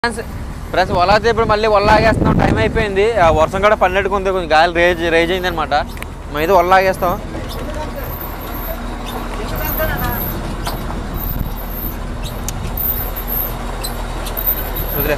Friends friends వల అయితే ఇప్పుడు మళ్ళీ వల్ల ఆగేస్తున్నాం టైం అయిపోయింది ఆ వర్షం కూడా పన్నెట్టుకు ఉంది కొంచెం గాలి రేజ్ రేజ్ అయింది అనమాట మేము అయితే వల్ల ఆగేస్తాం వదిలే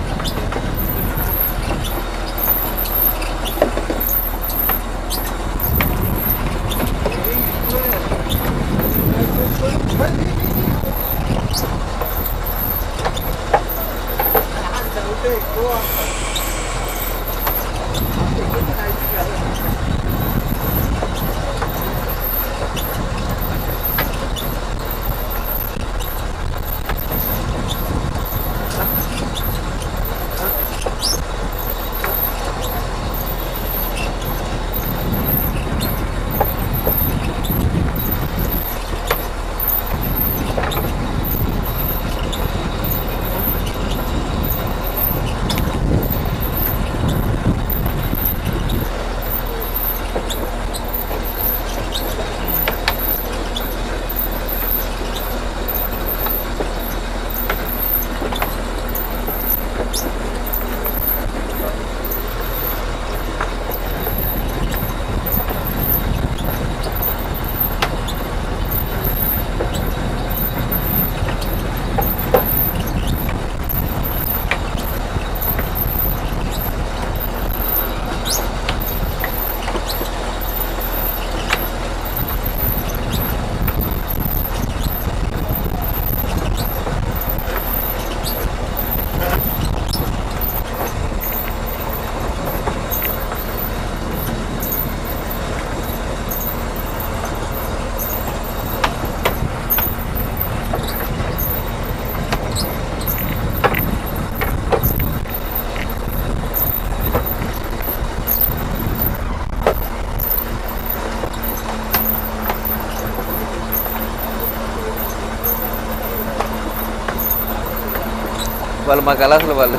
వాళ్ళు మా కళాసులు వాళ్ళు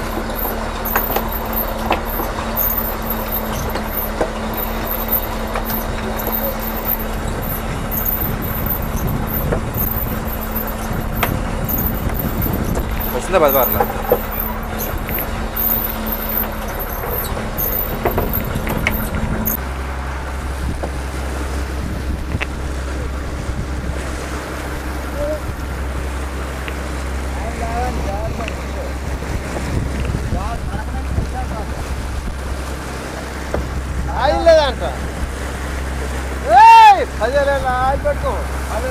వస్తుందా పది వార్ల ఆయిల్ లేదంట పదివేల ఆయిల్ పెట్టుకో అదే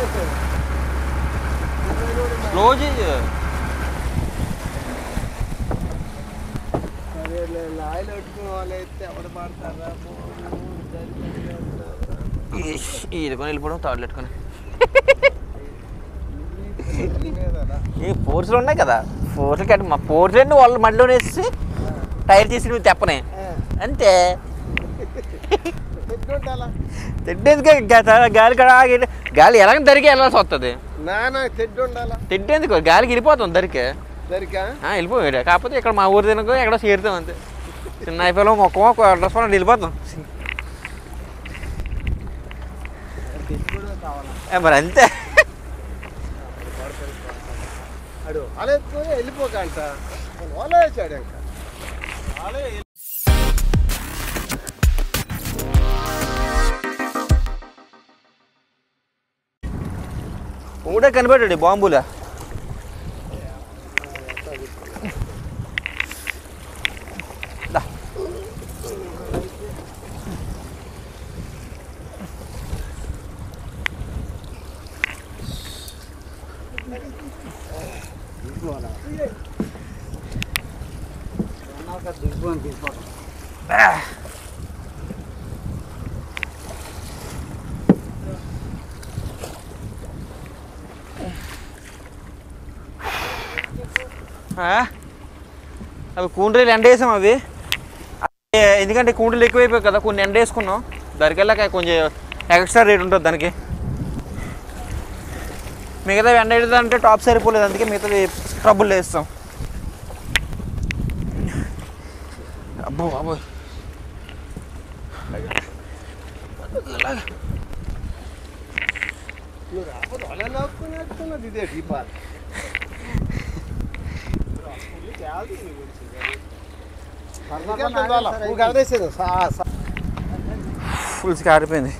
స్లో చేయి పదివేల ఆయిల్ పెట్టుకున్న వాళ్ళు అయితే ఎవరు పడతారా ఈదుకొని వెళ్ళిపోవడం తాడులు పెట్టుకొని ఈ ఫోర్స్లు ఉన్నాయి కదా ఫోర్స్లు కట్టి మా ఫోర్స్లన్నీ వాళ్ళు మళ్ళీ వేసి టైర్ తీసి నువ్వు తెప్పనే అంతే పెట్టుకుంటా తిట్టేందుకే గా- గాలి కడ ఆగి గాలి ఎలాగ దరికి వెళ్ళాల్సి వస్తుంది నాన్న తెడ్డు ఉండాలా తిట్టేందుకు గాలికి వెళ్ళిపోతుంది దరికే సరికా వెళ్ళిపోయాడు కాకపోతే ఇక్కడ మా ఊరు తినకు ఎక్కడో చేరుతాం అంతే చిన్న అయిపోయాలో మొక్క మొక్క డ్రెస్ పని వెళ్ళిపోతాం తెడ్డు కావాలా ఏ, మరి అంతే అడు అలా ఎత్తుకొని వెళ్ళిపోకంట వాళ్ళే వేసాడు ఇంకా ఊడే కనిపెట్టాడు ఈ బాంబులా దా. ఆ. ఆ? అవి కూండ్రీలు ఎండేసాం అవి అవి ఎందుకంటే కూండ్రీలు ఎక్కువైపోయాయి కదా కొన్ని ఎండేసుకున్నాం దానికి వెళ్ళాక కొంచెం ఎక్స్ట్రా రేట్ ఉంటుంది దానికి మిగతా ఎండ అంటే టాప్ సరిపోలేదు అందుకే మిగతాది ట్రబుల్ వేస్తాం అబ్బో బాబోయ్ నువ్వు రాకపోతే వాళ్ళే నవ్వుకుని నడుచుకున్నది ఇదే దీపాలు కడదేసేది పులుసుకి ఆరిపోయింది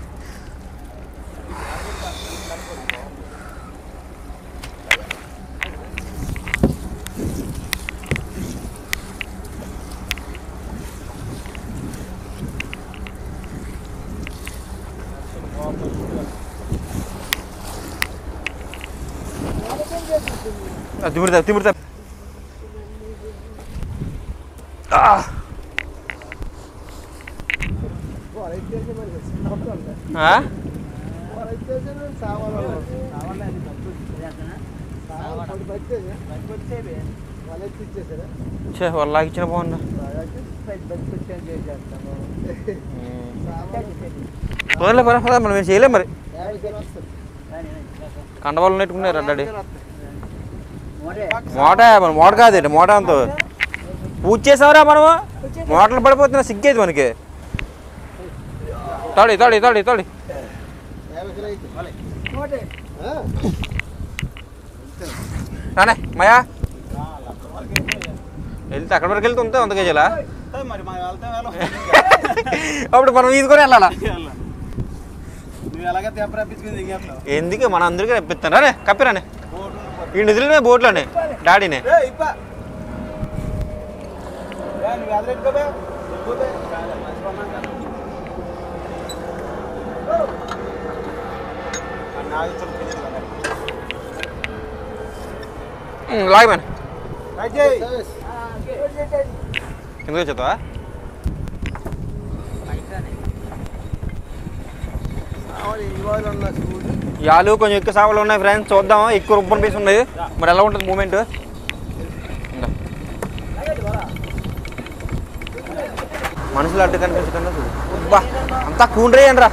తిమిరితా తిమిరితా చే వాళ్ళకి ఇచ్చిన బాగుందా పోలే పరా పరా మనం ఏం చేయలేం మరి కండవాళ్ళు నెట్టుకున్నారు అడ్డాడి మోట మన మోట కాదు మోట అంత పూజ చేసావరా మనము మోటలు పడిపోతున్నా సిగ్గేది మనకి తాడి తాడి తాడి తాడి రానే మయా వెళ్తే అక్కడ వరకు వెళ్తే ఉంటే వంద కేజీలా మరి మా వెళ్తే వేళ అప్పుడు మనం ఈదుకొని వెళ్ళాలా నువ్వు ఎలాగ తెప్పరప్పించుకుని దిగేస్తావు ఎందుకు మన అందరికీ రప్పిస్తాను రానే కప్పిరానే ఈ నిధులనే బోట్లోనే డాడీనే ఏ ఇప్ప ఏ నువ్వు ఎదరెట్టుకోబే ఎక్కువబే మంచి పన్నాను నాగిచ్చిన లాగమని అజయ్ కిందకి వచ్చేస్తావా ఇవాళ ఉన్న స్కూల్ యాలు కొంచెం ఎక్కువ సాగులు ఉన్నాయి ఫ్రెండ్స్ చూద్దాం ఎక్కువ రుబ్బన్ పీస్ ఉన్నాయి మరి ఎలా ఉంటుంది మూమెంట్ మనుషులు అడ్డు కనిపించకుండా చూడు అబ్బా అంతా కూండ్రే రా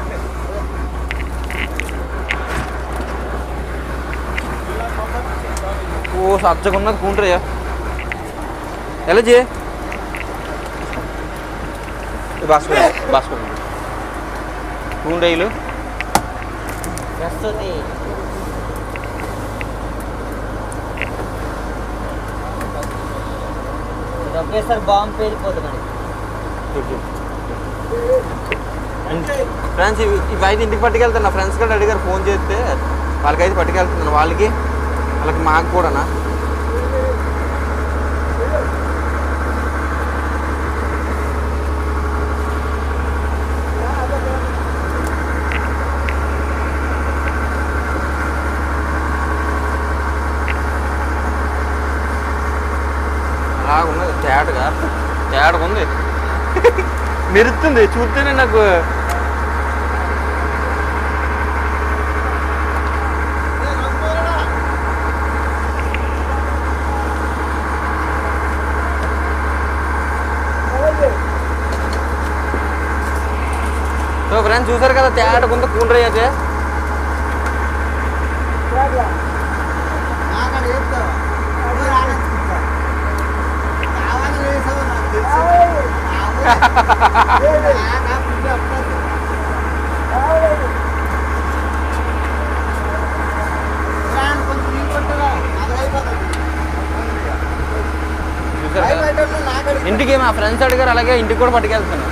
ఓ సచ్చకున్నది కూండ్రయ్యా ఎలా చే బాస్కర్ బాస్కర్ కూండ్రయ్యలు ప్రస్తుతి ఇది ఒకేసారి బాంబు పేలిపోతుంది మనకి ఫ్రెండ్స్ ఇవి ఇవి అయితే ఇంటికి పట్టుకెళ్తాను నా ఫ్రెండ్స్ కూడా అడిగారు ఫోన్ చేస్తే వాళ్ళకైతే పట్టుకెళ్తున్నాను వాళ్ళకి వాళ్ళకి మాకు కూడానా అలా ఉన్నది తేటగా తేటగా ఉంది మెరుస్తుంది చూస్తేనే నాకు సో ఫ్రెండ్స్ చూసారు కదా తేటగా ఉంది కూండ్రై అయితే నాకడ చెప్తావా నువ్వు రాననుకుంటా. కావాలని వేసావు నాకు తెలుసు. నాకు ఆ ఫుడ్ అప్పలేదు. రాను కొంచెం నీళ్ళు కొట్టరా. అది అయిపోతుంది. చూసారు కదా అయిపోయేటప్పుడు నాకు అడిగి- ఇంటికి మా ఫ్రెండ్స్ అడిగారు అలాగే ఇంటికి కూడా పట్టుకెళ్తాను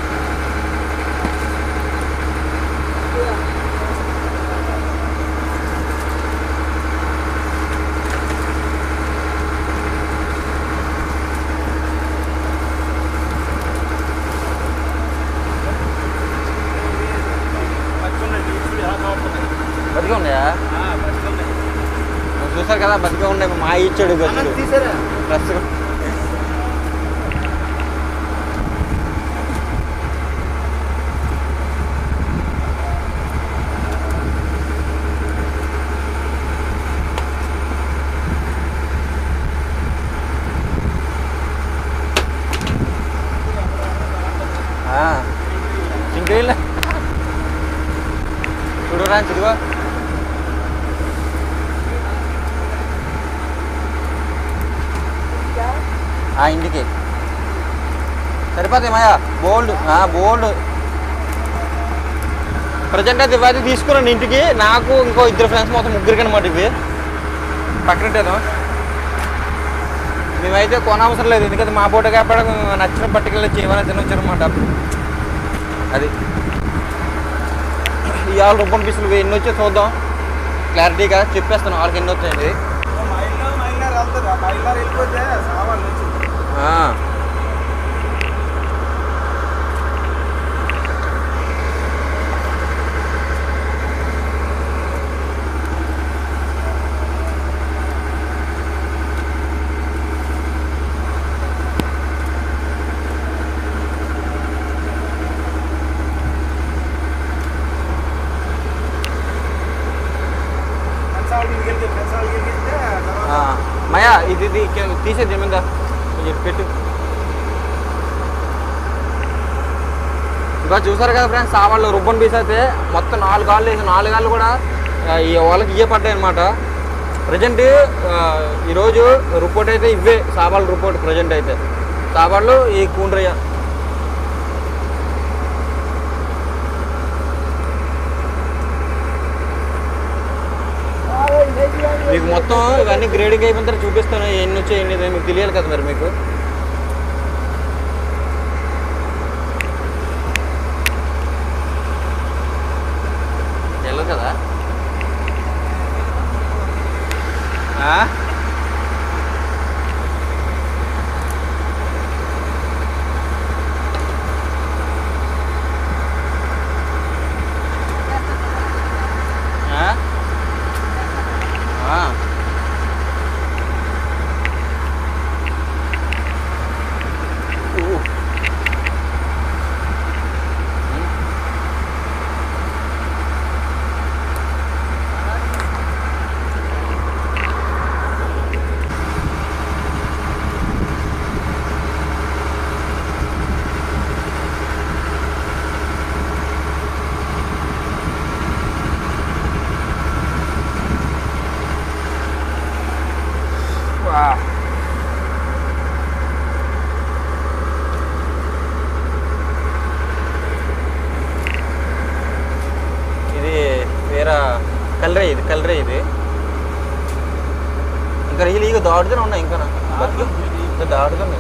బతిగా ఉన్నాయా నువ్వు చూసారు కదా బతిగా ఉన్నాయి మా మాయ ఇచ్చాడు అన్నం గచ్చుడు తీసారా ప్రస్తుతం ఇంకేం చూడు రా ఇదిగో ఆ ఇంటికి సరిపోతాయి మాయా బోల్డ్ బోల్డ్ ప్రజెంట్ అయితే ఇవైతే తీసుకున్నాను ఇంటికి నాకు ఇంకో ఇద్దరు ఫ్రెండ్స్ మొత్తం ముగ్గురికి అనమాట ఇవి పక్కనట్టేదో మేమైతే కొనవసరం లేదు ఎందుకంటే మా పూట కాబట్టి మేము నచ్చిన పట్టుకెళ్ళి చేయమని తినొచ్చు అనమాట అది ఇవాళ రూపాయల పీసులు ఎన్ని వచ్చాయో చూద్దాం క్లారిటీగా చెప్పేస్తాను వాళ్ళకి ఎన్ని వచ్చాయండి మైల్లో మైలర్ వెళ్తుంది ఆ మైలర్ వెళ్ళిపోతే సామాన్లు వచ్చింది ఆ. కన్సాల్ గిరిగితే కన్సాల్ గిరిగితే ఆ. మయా ఇది ఇది కింద తీసేది ఏమిందా కొంచెం పెట్టు ఇంకా చూసారు కదా ఫ్రెండ్స్ సామాన్లు రుబ్బన్ పీస్ అయితే మొత్తం నాలుగు ఆళ్ళు వేసి నాలుగు ఆళ్ళు కూడా ఆ, ఈ వాళ్ళకి ఇవే పడ్డాయి అనమాట ప్రజెంట్ ఈరోజు రిపోర్ట్ అయితే ఇవే సాబాళ్ళ రిపోర్ట్ ప్రజెంట్ అయితే సాబాళ్ళు ఈ కూండ్రయ్య మీకు మొత్తం ఇవన్నీ గ్రేడింగ్ అయిపోయిన తర్వాత చూపిస్తాను ఎన్ని వచ్చాయి ఎన్ని ఇది మీకు తెలియాలి కదా మరి మీకు తెలియదు కదా ఆ? ఆ? ఆ. ఊ. వా. ఇది వేరే కలరే ఇది కలరే ఇది ఇంకా రీలు ఇక దాడుతూనే ఉన్నాయి ఇంకా బతుకు ఇంకా దాడుతున్నాయి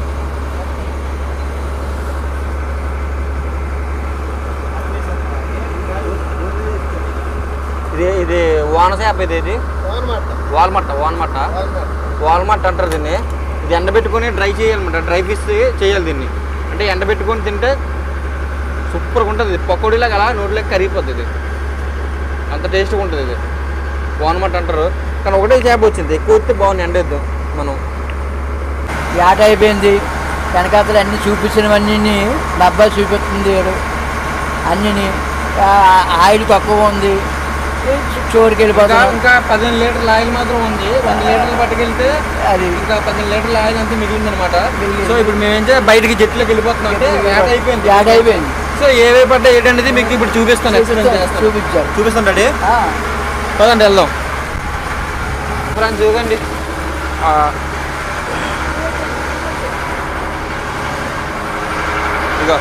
ఇది ఇది వానసేప ఇది ఇది వాల్మట్ట వాల్మట్ట వాల్మార్ట్ అంటారు దీన్ని ఇది ఎండబెట్టుకొని డ్రై చేయాలన్నమాట డ్రై ఫిష్ చేయాలి దీన్ని అంటే ఎండబెట్టుకొని తింటే సూపర్గా ఉంటుంది ఇది పకోడీలాగా అలా నోట్లోకి కరిగిపోద్ది ఇది అంత టేస్ట్గా ఉంటుంది ఇది వాల్మార్ట్ అంటారు కానీ ఒకటే చేప వచ్చింది ఎక్కువ వస్తే బాగుంది ఎండేద్దాం మనం యాట అయిపోయింది వెనకాతలు అన్ని చూపించినవన్నీ డబ్బా చూపిస్తుంది వీడు అన్నిని ఆ- ఆయిల్ తక్కువ ఉంది చోరుకి ఇంకా వెళ్ళిపోతాం ఇంకా పదిహేను లీటర్ల ఆయిల్ మాత్రం ఉంది వంద లీటర్లు పట్టుకెళ్తే అది ఇంకా పదిహేను లీటర్ల ఆయిల్ అంతా మిగిలింది అనమాట మిగిలింది. సో ఇప్పుడు మేము ఏం చేయాలి బయటికి జట్లోకి వెళ్ళిపోతున్నాం అంటే యాడ్ అయిపోయింది యాడ్ అయిపోయింది సో ఏవే పడ్డా ఏంటనేది మీకు ఇప్పుడు చూపిస్తాను ఎక్స్ప్లెయిన్ చేస్తాను చూపించారు చూపిస్తాను డాడీ ఆ, పదండి వెళ్దాం ఫ్రెండ్స్ చూడండి ఆ, ఇగో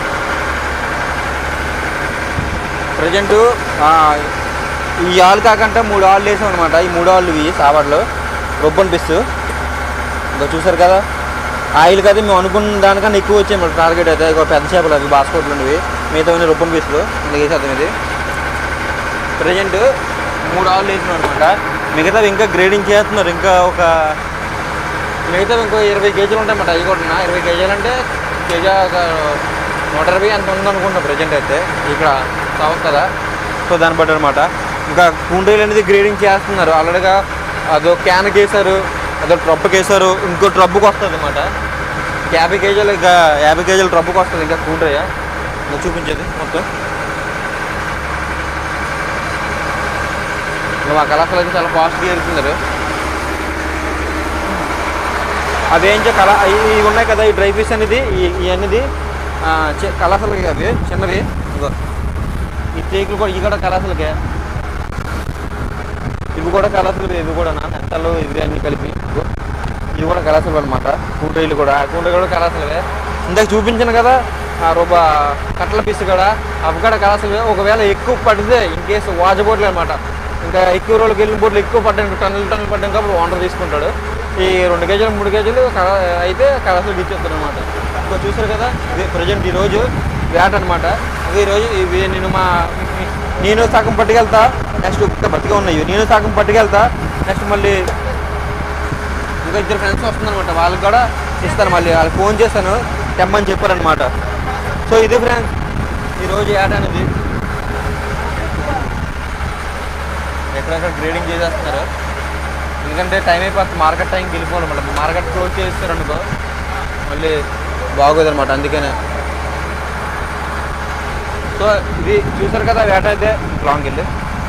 ప్రజెంట్ ఈ ఆలు కాకుండా మూడు ఆళ్ళు వేసాం అనమాట ఈ మూడు ఆళ్ళు ఇవి సావాడ్లు రొబ్బన్ పిస్ ఇంకా చూసారు కదా ఆయిల్ కదా మేము అనుకున్న దానికన్నా ఎక్కువ వచ్చాయి మరి టార్గెట్ అయితే ఇక పెద్ద చేపలు అవి బాస్కోట్లు ఉన్నవి మిగతా రొబ్బన్ పీసులు ఇంకా వేసేద్దాం ఇది ప్రజెంట్ మూడు ఆవులు వేసినాం అనమాట మిగతావి ఇంకా గ్రేడింగ్ చేస్తున్నారు ఇంకా ఒక మిగతావి ఇంకో ఇరవై కేజీలు ఉంటాయన్నమాట అవి కూడా ఇరవై కేజీలు అంటే కేజీ ఒక నూట ఇరవై అంత ఉందనుకుంటున్నా ప్రజెంట్ అయితే ఇక్కడ సౌత్ కదా సో దాన్ని బట్టి అనమాట ఇంకా కుండీలు అనేది గ్రేడింగ్ చేస్తున్నారు ఆల్రెడీగా అదో క్యాన్కి వేసారు అదో ట్రబ్బుకి వేసారు ఇంకో ట్రబ్బుకి వస్తుంది అనమాట యాభై కేజీలు ఇంకా యాభై కేజీలు ట్రబ్బుకి వస్తుంది ఇంకా కుండ్రయ్య ఇంకా చూపించేది మొత్తం ఇంకా మా కళాశాల అయితే చాలా ఫాస్ట్గా వెళ్తున్నారు అవేంచే కళ ఇవి ఇవి ఉన్నాయి కదా ఈ డ్రై ఫిష్ అనేది ఈ- ఈ అనేది ఆ, చి- కళాశాలకి అవి చిన్నవి ఇగో ఈ తేకులు కూడా ఇవి కూడా కళాశాలకే ఇవి కూడా కళాశాలు ఇవి కూడా నా నెత్తలు ఇవి అన్ని కలిపి ఇగో. ఇవి కూడా కళాశాలు అనమాట కూటైలు కూడా కూటైలు కూడా కళాశాలవే ఇందాక చూపించాను కదా ఆ రూప కట్టల పీస్ కూడా అవి కూడా కళాశాలవే ఒకవేళ ఎక్కువ పడితే ఇన్ కేసు వాజబోట్లు అనమాట ఇంకా ఎక్కువ రోజులకి వెళ్ళిన బోట్లు ఎక్కువ పడ్డాయి టన్నులు టన్నులు పడ్డాక అప్పుడు ఓనర్ తీసుకుంటాడు ఈ రెండు కేజీలు మూడు కేజీలు కళ అయితే కళాసులు ఇచ్చేస్తాను అనమాట ఇంకో చూసారు కదా ఇది ప్రజెంట్ ఈరోజు వేట అనమాట ఈరోజు ఇవి నేను మా నేను సగం పట్టుకెళ్తా నెక్స్ట్ ఇంకా బతిగా ఉన్నాయి ఇవి. నేను సగం పట్టుకెళ్తా నెక్స్ట్ మళ్ళీ ఇంకా ఇద్దరు ఫ్రెండ్స్ వస్తుందన్నమాట వాళ్ళకి కూడా ఇస్తాను మళ్ళీ వాళ్ళకి ఫోన్ చేస్తాను తెమ్మని చెప్పారనమాట సో ఇది ఫ్రెండ్స్ ఈరోజు ఏట అనేది ఎక్కడెక్కడ గ్రేడింగ్ చేసేస్తున్నారు ఎందుకంటే టైం అయిపోతుంది మార్కెట్ టైంకి వెళ్ళిపోవాలి మళ్ళీ మార్కెట్ క్లోజ్ చేస్తారు అనుకో మళ్ళీ బాగోదు అనమాట అందుకనే సో ఇది చూసారు కదా వేట అయితే లాంగ్ వెళ్ళి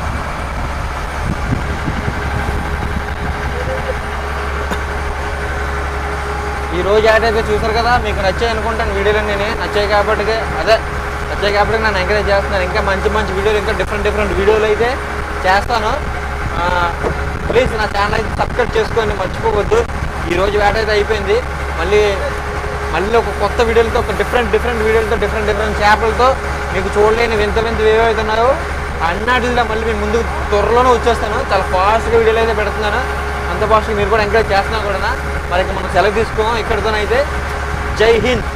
ఈ రోజు యాడ్ అయితే చూసారు కదా మీకు నచ్చాయి అనుకుంటాను వీడియోలు నేను నచ్చాయి కాబట్టి అదే నచ్చాయి కాబట్టి నన్ను ఎంకరేజ్ చేస్తున్నాను ఇంకా మంచి మంచి వీడియోలు ఇంకా డిఫరెంట్ డిఫరెంట్ వీడియోలు అయితే చేస్తాను ప్లీజ్ నా ఛానల్ అయితే సబ్స్క్రైబ్ చేసుకోండి మర్చిపోవద్దు ఈ రోజు వేట అయితే అయిపోయింది మళ్ళీ మళ్ళీ ఒక కొత్త వీడియోలతో ఒక డిఫరెంట్ డిఫరెంట్ వీడియోలతో డిఫరెంట్ డిఫరెంట్ చేపలతో మీకు చూడలేని వింత వింత ఏవైతే ఉన్నాయో అన్నాటిలో మళ్ళీ మీ ముందు త్వరలోనే వచ్చేస్తాను చాలా ఫాస్ట్గా వీడియోలు అయితే పెడుతున్నాను అంత ఫాస్ట్గా మీరు కూడా ఎంకరేజ్ చేస్తున్నా కూడా మరి ఇక మనం సెలవు తీసుకోం ఇక్కడితోనైతే జై హింద్